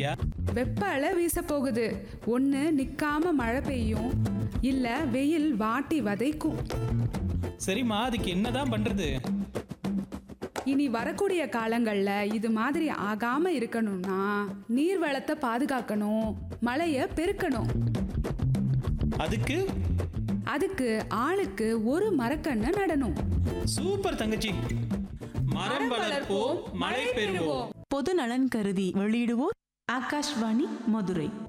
இல்லையா வெப்ப அலை வீச போகுது ஒன்று நிற்காம மழை பெய்யும் இல்லை வெயில் வாட்டி வதைக்கும் சரிம்மா அதுக்கு என்னதான் பண்றது இனி வரக்கூடிய காலங்களில் இது மாதிரி ஆகாம இருக்கணும்னா நீர் வளத்தை பாதுகாக்கணும் மழையை பெருக்கணும் அதுக்கு அதுக்கு ஆளுக்கு ஒரு மரக்கண்ணை நடணும் சூப்பர் தங்கச்சி மரம் வளர்ப்போம் மழை பெறுவோம் பொது நலன் கருதி வெளியிடுவோர் ஆகாஷ்வாணி மதுரை